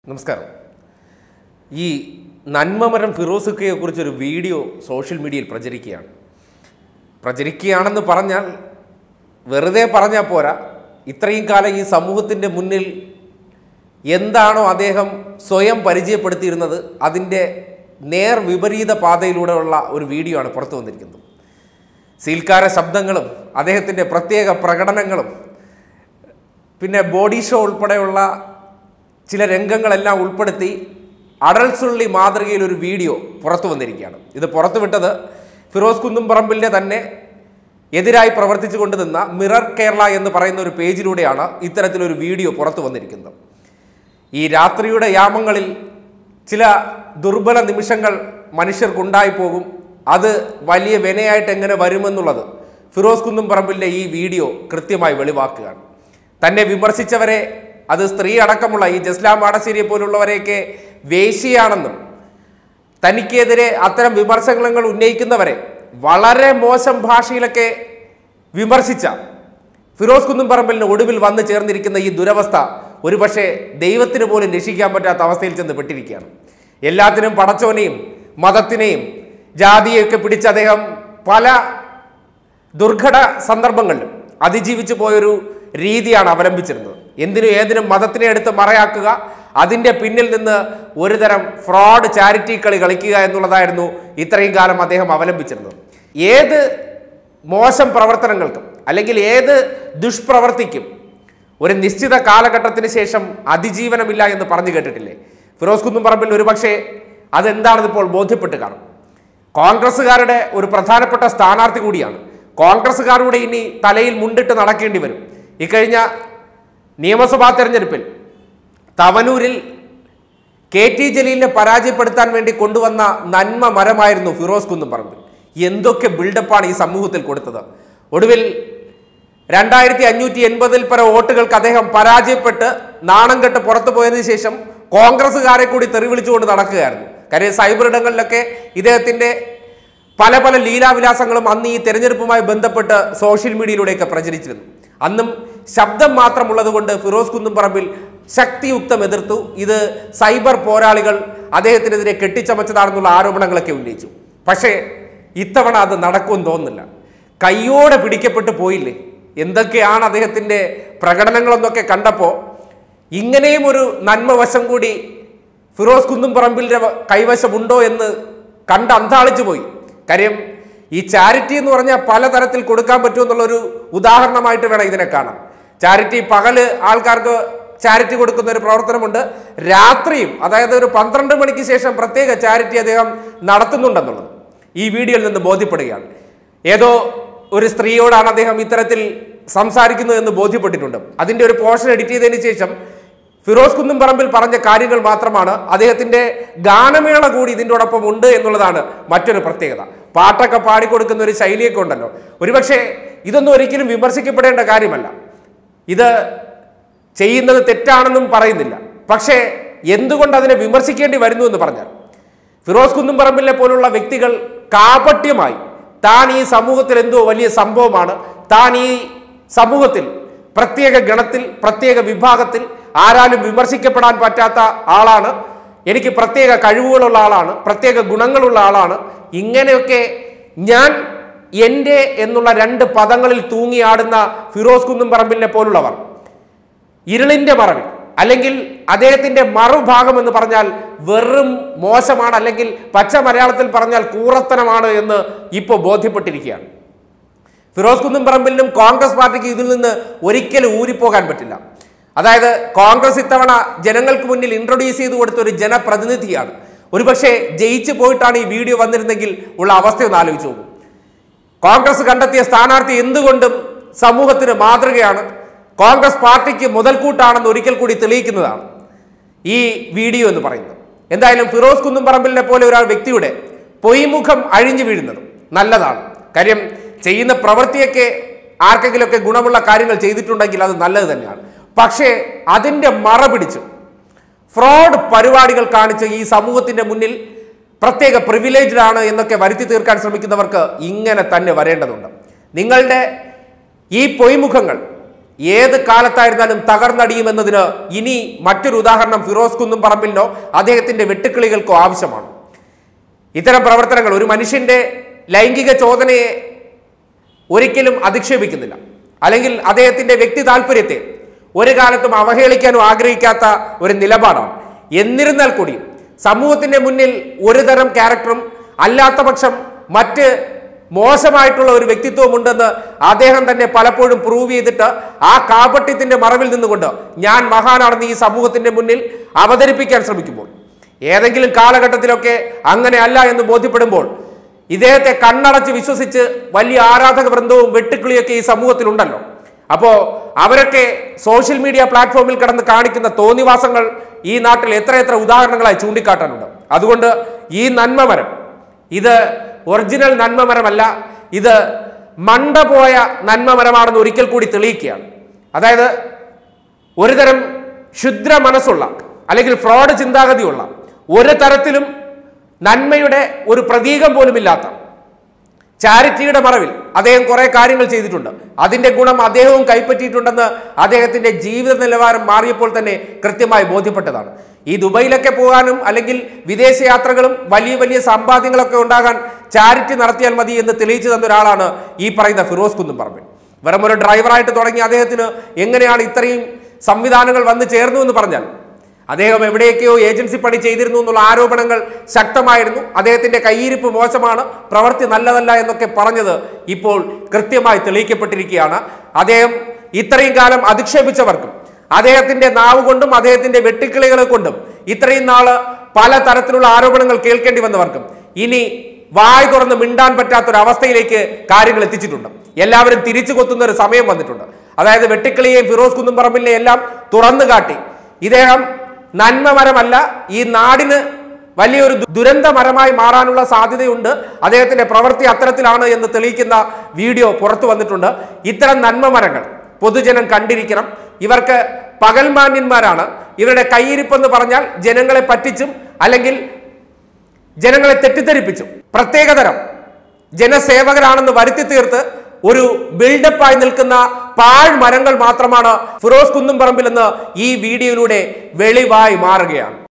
നമസ്കാരം ഈ നന്മമരം ഫിറോസുക്കയെ കുറിച്ചൊരു വീഡിയോ സോഷ്യൽ മീഡിയയിൽ പ്രചരിക്കുകയാണ് പ്രചരിക്കുകയാണെന്ന് പറഞ്ഞാൽ വെറുതെ പറഞ്ഞാൽ പോരാ ഇത്രയും കാലം ഈ സമൂഹത്തിൻ്റെ മുന്നിൽ എന്താണോ അദ്ദേഹം സ്വയം പരിചയപ്പെടുത്തിയിരുന്നത് അതിൻ്റെ നേർ വിപരീത പാതയിലൂടെയുള്ള ഒരു വീഡിയോ ആണ് പുറത്തു വന്നിരിക്കുന്നത് സീൽക്കാര ശബ്ദങ്ങളും അദ്ദേഹത്തിൻ്റെ പ്രത്യേക പ്രകടനങ്ങളും പിന്നെ ബോഡി ഷോ ഉൾപ്പെടെയുള്ള ചില രംഗങ്ങളെല്ലാം ഉൾപ്പെടുത്തി അടൽസുള്ളി മാതൃകയിൽ ഒരു വീഡിയോ പുറത്തു വന്നിരിക്കുകയാണ് ഇത് പുറത്തുവിട്ടത് ഫിറോസ് കുന്നുംപറമ്പിലിൻ്റെ തന്നെ എതിരായി പ്രവർത്തിച്ചു കൊണ്ട് നിന്ന മിറർ കേരള എന്ന് പറയുന്ന ഒരു പേജിലൂടെയാണ് ഇത്തരത്തിലൊരു വീഡിയോ പുറത്തു വന്നിരിക്കുന്നത് ഈ രാത്രിയുടെ യാമങ്ങളിൽ ചില ദുർബല നിമിഷങ്ങൾ മനുഷ്യർക്കുണ്ടായി പോകും അത് വലിയ വിനയായിട്ട് എങ്ങനെ വരുമെന്നുള്ളത് ഫിറോസ് കുന്നുംപറമ്പിലിൻ്റെ ഈ വീഡിയോ കൃത്യമായി വെളിവാക്കുകയാണ് തന്നെ വിമർശിച്ചവരെ അത് സ്ത്രീ അടക്കമുള്ള ഈ ജസ്ലാം ആടശ്ശേരിയെ പോലുള്ളവരെയൊക്കെ വേശിയാണെന്നും തനിക്കെതിരെ അത്തരം വിമർശനങ്ങൾ ഉന്നയിക്കുന്നവരെ വളരെ മോശം ഭാഷയിലൊക്കെ വിമർശിച്ച ഫിറോസ് കുന്നുംപറമ്പലിന് ഒടുവിൽ വന്നു ചേർന്നിരിക്കുന്ന ഈ ദുരവസ്ഥ ഒരുപക്ഷെ ദൈവത്തിന് പോലും രക്ഷിക്കാൻ പറ്റാത്ത അവസ്ഥയിൽ ചെന്ന് പെട്ടിരിക്കുകയാണ് എല്ലാത്തിനും പടച്ചോനെയും മതത്തിനെയും ജാതിയെയൊക്കെ പിടിച്ച് അദ്ദേഹം പല ദുർഘട സന്ദർഭങ്ങളിലും അതിജീവിച്ചു പോയൊരു രീതിയാണ് അവലംബിച്ചിരുന്നത് എന്തിനും ഏതിനും മതത്തിനെ എടുത്ത് മറയാക്കുക അതിൻ്റെ പിന്നിൽ നിന്ന് ഒരുതരം ഫ്രോഡ് ചാരിറ്റി കളി കളിക്കുക എന്നുള്ളതായിരുന്നു ഇത്രയും കാലം അദ്ദേഹം അവലംബിച്ചിരുന്നത് ഏത് മോശം പ്രവർത്തനങ്ങൾക്കും അല്ലെങ്കിൽ ഏത് ദുഷ്പ്രവർത്തിക്കും ഒരു നിശ്ചിത കാലഘട്ടത്തിന് ശേഷം അതിജീവനമില്ല എന്ന് പറഞ്ഞു കേട്ടിട്ടില്ലേ ഫിറോസ് കുന്നുംപറമ്പിൽ ഒരുപക്ഷെ അതെന്താണെന്ന് ഇപ്പോൾ ബോധ്യപ്പെട്ട് കാണും കോൺഗ്രസ്സുകാരുടെ ഒരു പ്രധാനപ്പെട്ട സ്ഥാനാർത്ഥി കൂടിയാണ് കോൺഗ്രസ്സുകാരുടെ ഇനി തലയിൽ മുണ്ടിട്ട് നടക്കേണ്ടി വരും ഇക്കഴിഞ്ഞ നിയമസഭാ തെരഞ്ഞെടുപ്പിൽ തവനൂരിൽ കെ ടി ജലീലിനെ പരാജയപ്പെടുത്താൻ വേണ്ടി കൊണ്ടുവന്ന നന്മ മരമായിരുന്നു ഫിറോസ് കുന്നുംപറമ്പിൽ എന്തൊക്കെ ബിൽഡപ്പാണ് ഈ സമൂഹത്തിൽ കൊടുത്തത് ഒടുവിൽ രണ്ടായിരത്തി അഞ്ഞൂറ്റി എൺപതിൽ പര വോട്ടുകൾക്ക് അദ്ദേഹം പരാജയപ്പെട്ട് നാണം കെട്ട് പുറത്തു പോയതിനു ശേഷം കോൺഗ്രസ്സുകാരെ കൂടി തെറിവിളിച്ചുകൊണ്ട് നടക്കുകയായിരുന്നു കാര്യം സൈബർ ഇടങ്ങളിലൊക്കെ ഇദ്ദേഹത്തിന്റെ പല പല ലീലാവിലാസങ്ങളും അന്ന് ഈ തെരഞ്ഞെടുപ്പുമായി ബന്ധപ്പെട്ട് സോഷ്യൽ മീഡിയയിലൂടെയൊക്കെ പ്രചരിച്ചിരുന്നു അന്നും ശബ്ദം മാത്രമുള്ളത് കൊണ്ട് ഫിറോസ് കുന്നുംപറമ്പിൽ ശക്തിയുക്തം എതിർത്തു ഇത് സൈബർ പോരാളികൾ അദ്ദേഹത്തിനെതിരെ കെട്ടിച്ചമച്ചതാണെന്നുള്ള ആരോപണങ്ങളൊക്കെ ഉന്നയിച്ചു പക്ഷേ ഇത്തവണ അത് നടക്കുമെന്ന് തോന്നുന്നില്ല കയ്യോടെ പിടിക്കപ്പെട്ടു പോയില്ലേ എന്തൊക്കെയാണ് അദ്ദേഹത്തിൻ്റെ പ്രകടനങ്ങളെന്നൊക്കെ കണ്ടപ്പോൾ ഇങ്ങനെയും ഒരു നന്മ വശം കൂടി ഫിറോസ് കുന്നുംപറമ്പിലിൻ്റെ വ- കൈവശമുണ്ടോ എന്ന് കണ്ട് അന്താളിച്ചു പോയി കാര്യം ഈ ചാരിറ്റി എന്ന് പറഞ്ഞാൽ പലതരത്തിൽ കൊടുക്കാൻ പറ്റുമെന്നുള്ളൊരു ഉദാഹരണമായിട്ട് വേണം ഇതിനെ കാണാൻ ചാരിറ്റി പകല് ആൾക്കാർക്ക് ചാരിറ്റി കൊടുക്കുന്ന ഒരു പ്രവർത്തനമുണ്ട് രാത്രിയും അതായത് ഒരു പന്ത്രണ്ട് മണിക്ക് ശേഷം പ്രത്യേക ചാരിറ്റി അദ്ദേഹം നടത്തുന്നുണ്ടെന്നുള്ളത് ഈ വീഡിയോയിൽ നിന്ന് ബോധ്യപ്പെടുകയാണ് ഏതോ ഒരു സ്ത്രീയോടാണ് അദ്ദേഹം ഇത്തരത്തിൽ സംസാരിക്കുന്നത് എന്ന് ബോധ്യപ്പെട്ടിട്ടുണ്ട് അതിൻ്റെ ഒരു പോർഷൻ എഡിറ്റ് ചെയ്തതിന് ശേഷം ഫിറോസ് കുന്നുംപറമ്പിൽ പറഞ്ഞ കാര്യങ്ങൾ മാത്രമാണ് അദ്ദേഹത്തിന്റെ ഗാനമേള കൂടി ഇതിൻ്റെയോടൊപ്പം ഉണ്ട് എന്നുള്ളതാണ് മറ്റൊരു പ്രത്യേകത പാട്ടൊക്കെ പാടിക്കൊടുക്കുന്ന ഒരു ശൈലിയൊക്കെ ഉണ്ടല്ലോ ഒരുപക്ഷെ ഇതൊന്നും ഒരിക്കലും വിമർശിക്കപ്പെടേണ്ട കാര്യമല്ല ഇത് ചെയ്യുന്നത് തെറ്റാണെന്നും പറയുന്നില്ല പക്ഷേ എന്തുകൊണ്ട് അതിനെ വിമർശിക്കേണ്ടി വരുന്നു എന്ന് പറഞ്ഞാൽ ഫിറോസ് കുന്നുംപറമ്പിലെ പോലുള്ള വ്യക്തികൾ കാപട്യമായി താൻ ഈ സമൂഹത്തിൽ എന്തോ വലിയ സംഭവമാണ് താൻ ഈ സമൂഹത്തിൽ പ്രത്യേക ഗണത്തിൽ പ്രത്യേക വിഭാഗത്തിൽ ആരാലും വിമർശിക്കപ്പെടാൻ പറ്റാത്ത ആളാണ് എനിക്ക് പ്രത്യേക കഴിവുകളുള്ള ആളാണ് പ്രത്യേക ഗുണങ്ങളുള്ള ആളാണ് ഇങ്ങനെയൊക്കെ ഞാൻ എൻ്റെ എന്നുള്ള രണ്ട് പദങ്ങളിൽ തൂങ്ങിയാടുന്ന ഫിറോസ് കുന്നുംപറമ്പിലിനെ പോലുള്ളവർ ഇരുളിന്റെ മറവിൽ അല്ലെങ്കിൽ അദ്ദേഹത്തിന്റെ മറുഭാഗം എന്ന് പറഞ്ഞാൽ വെറും മോശമാണ് അല്ലെങ്കിൽ പച്ച മലയാളത്തിൽ പറഞ്ഞാൽ കൂറത്തനമാണ് എന്ന് ഇപ്പോൾ ബോധ്യപ്പെട്ടിരിക്കുകയാണ് ഫിറോസ് കുന്നുംപറമ്പിലിനും കോൺഗ്രസ് പാർട്ടിക്ക് ഇതിൽ നിന്ന് ഒരിക്കലും ഊരിപ്പോകാൻ പറ്റില്ല അതായത് കോൺഗ്രസ് ഇത്തവണ ജനങ്ങൾക്ക് മുന്നിൽ ഇൻട്രൊഡ്യൂസ് ചെയ്ത് കൊടുത്ത ഒരു ജനപ്രതിനിധിയാണ് ഒരുപക്ഷെ ജയിച്ചു പോയിട്ടാണ് ഈ വീഡിയോ വന്നിരുന്നെങ്കിൽ ഉള്ള അവസ്ഥ ഒന്ന് ആലോചിച്ച് നോക്കും കോൺഗ്രസ് കണ്ടെത്തിയ സ്ഥാനാർത്ഥി എന്തുകൊണ്ടും സമൂഹത്തിന് മാതൃകയാണ് കോൺഗ്രസ് പാർട്ടിക്ക് മുതൽക്കൂട്ടാണെന്ന് ഒരിക്കൽ കൂടി തെളിയിക്കുന്നതാണ് ഈ വീഡിയോ എന്ന് പറയുന്നത് എന്തായാലും ഫിറോസ് കുന്നുംപറമ്പിലിനെ പോലെ ഒരാൾ വ്യക്തിയുടെ പൊയ്മുഖം അഴിഞ്ഞു വീഴുന്നത് നല്ലതാണ് കാര്യം ചെയ്യുന്ന പ്രവൃത്തിയൊക്കെ ആർക്കെങ്കിലുമൊക്കെ ഗുണമുള്ള കാര്യങ്ങൾ ചെയ്തിട്ടുണ്ടെങ്കിൽ അത് നല്ലത് തന്നെയാണ് പക്ഷേ അതിൻ്റെ മറ പിടിച്ച് ഫ്രോഡ് പരിപാടികൾ കാണിച്ച് ഈ സമൂഹത്തിന്റെ മുന്നിൽ പ്രത്യേക പ്രിവിലേജ്ഡ് ആണ് എന്നൊക്കെ വരുത്തി തീർക്കാൻ ശ്രമിക്കുന്നവർക്ക് ഇങ്ങനെ തന്നെ വരേണ്ടതുണ്ട് നിങ്ങളുടെ ഈ പൊയ്മുഖങ്ങൾ ഏത് കാലത്തായിരുന്നാലും തകർന്നടിയുമെന്നതിന് ഇനി മറ്റൊരു ഉദാഹരണം ഫിറോസ് കുന്നും പറമ്പിലിനോ അദ്ദേഹത്തിന്റെ വെട്ടുക്കിളികൾക്കോ ആവശ്യമാണ് ഇത്തരം പ്രവർത്തനങ്ങൾ ഒരു മനുഷ്യന്റെ ലൈംഗിക ചോദനയെ ഒരിക്കലും അധിക്ഷേപിക്കുന്നില്ല അല്ലെങ്കിൽ അദ്ദേഹത്തിന്റെ വ്യക്തി താല്പര്യത്തെ ഒരു കാലത്തും അവഹേളിക്കാനും ആഗ്രഹിക്കാത്ത ഒരു നിലപാടാണ് എന്നിരുന്നാൽ കൂടിയും സമൂഹത്തിന്റെ മുന്നിൽ ഒരു തരം ക്യാരക്ടറും അല്ലാത്ത പക്ഷം മറ്റ് മോശമായിട്ടുള്ള ഒരു വ്യക്തിത്വം ഉണ്ടെന്ന് അദ്ദേഹം തന്നെ പലപ്പോഴും പ്രൂവ് ചെയ്തിട്ട് ആ കാപട്യത്തിന്റെ മറവിൽ നിന്നുകൊണ്ട് ഞാൻ മഹാനാണെന്ന് ഈ സമൂഹത്തിന്റെ മുന്നിൽ അവതരിപ്പിക്കാൻ ശ്രമിക്കുമ്പോൾ ഏതെങ്കിലും കാലഘട്ടത്തിലൊക്കെ അങ്ങനെ അല്ല എന്ന് ബോധ്യപ്പെടുമ്പോൾ ഇദ്ദേഹത്തെ കണ്ണടച്ച് വിശ്വസിച്ച് വലിയ ആരാധക വൃന്ദവും വെട്ടുക്കിളിയൊക്കെ ഈ സമൂഹത്തിലുണ്ടല്ലോ അപ്പോൾ അവരൊക്കെ സോഷ്യൽ മീഡിയ പ്ലാറ്റ്ഫോമിൽ കിടന്ന് കാണിക്കുന്ന തോന്നിവാസങ്ങൾ ഈ നാട്ടിൽ എത്രയെത്ര ഉദാഹരണങ്ങളായി ചൂണ്ടിക്കാട്ടാനുണ്ട് അതുകൊണ്ട് ഈ നന്മമരം ഇത് ഒറിജിനൽ നന്മമരമല്ല ഇത് മണ്ട പോയ നന്മമരമാണെന്ന് ഒരിക്കൽ കൂടി തെളിയിക്കുകയാണ് അതായത് ഒരുതരം ക്ഷുദ്ര മനസ്സുള്ള അല്ലെങ്കിൽ ഫ്രോഡ് ചിന്താഗതിയുള്ള ഒരു തരത്തിലും നന്മയുടെ ഒരു പ്രതീകം പോലുമില്ലാത്ത ചാരിറ്റിയുടെ മറവിൽ അദ്ദേഹം കുറെ കാര്യങ്ങൾ ചെയ്തിട്ടുണ്ട് അതിന്റെ ഗുണം അദ്ദേഹവും കൈപ്പറ്റിയിട്ടുണ്ടെന്ന് അദ്ദേഹത്തിന്റെ ജീവിത നിലവാരം മാറിയപ്പോൾ തന്നെ കൃത്യമായി ബോധ്യപ്പെട്ടതാണ് ഈ ദുബൈയിലൊക്കെ പോകാനും അല്ലെങ്കിൽ വിദേശ യാത്രകളും വലിയ വലിയ സമ്പാദ്യങ്ങളൊക്കെ ഉണ്ടാകാൻ ചാരിറ്റി നടത്തിയാൽ മതി എന്ന് തെളിയിച്ചു തന്ന ഒരാളാണ് ഈ പറയുന്ന ഫിറോസ് കുന്നും പറമ്പിൽ വെറും ഒരു ഡ്രൈവറായിട്ട് തുടങ്ങിയ അദ്ദേഹത്തിന് എങ്ങനെയാണ് ഇത്രയും സംവിധാനങ്ങൾ വന്നു ചേർന്നു എന്ന് പറഞ്ഞാൽ അദ്ദേഹം എവിടെയൊക്കെയോ ഏജൻസി പണി ചെയ്തിരുന്നു എന്നുള്ള ആരോപണങ്ങൾ ശക്തമായിരുന്നു അദ്ദേഹത്തിന്റെ കയ്യിരിപ്പ് മോശമാണ് പ്രവൃത്തി നല്ലതല്ല എന്നൊക്കെ പറഞ്ഞത് ഇപ്പോൾ കൃത്യമായി തെളിയിക്കപ്പെട്ടിരിക്കുകയാണ് അദ്ദേഹം ഇത്രയും കാലം അധിക്ഷേപിച്ചവർക്കും അദ്ദേഹത്തിന്റെ നാവ് കൊണ്ടും അദ്ദേഹത്തിന്റെ വെട്ടിക്കിളികളെ കൊണ്ടും ഇത്രയും നാള് പല തരത്തിലുള്ള ആരോപണങ്ങൾ കേൾക്കേണ്ടി വന്നവർക്കും ഇനി വായ് തുറന്ന് മിണ്ടാൻ പറ്റാത്തൊരവസ്ഥയിലേക്ക് കാര്യങ്ങൾ എത്തിച്ചിട്ടുണ്ട് എല്ലാവരും തിരിച്ചു കൊത്തുന്ന ഒരു സമയം വന്നിട്ടുണ്ട് അതായത് വെട്ടിക്കിളിയെയും ഫിറോസ് കുന്നുംപറമ്പിലിനെയും എല്ലാം തുറന്നു കാട്ടി ഇദ്ദേഹം നന്മമരമല്ല ഈ നാടിന് വലിയൊരു ദു- ദുരന്ത മരമായി മാറാനുള്ള സാധ്യതയുണ്ട് അദ്ദേഹത്തിന്റെ പ്രവൃത്തി അത്തരത്തിലാണ് എന്ന് തെളിയിക്കുന്ന വീഡിയോ പുറത്തു വന്നിട്ടുണ്ട് ഇത്തരം നന്മമരങ്ങൾ പൊതുജനം കണ്ടിരിക്കണം ഇവർക്ക് പകൽമാന്യന്മാരാണ് ഇവരുടെ കയ്യിരിപ്പെന്ന് പറഞ്ഞാൽ ജനങ്ങളെ പറ്റിച്ചും അല്ലെങ്കിൽ ജനങ്ങളെ തെറ്റിദ്ധരിപ്പിച്ചും പ്രത്യേകതരം ജനസേവകരാണെന്ന് വരുത്തി തീർത്ത് ഒരു ബിൽഡപ്പായി നിൽക്കുന്ന പാഴ് മരങ്ങൾ മാത്രമാണ് ഫിറോസ് കുന്നുംപറമ്പിൽ എന്ന് ഈ വീഡിയോയിലൂടെ വെളിവായി മാറുകയാണ്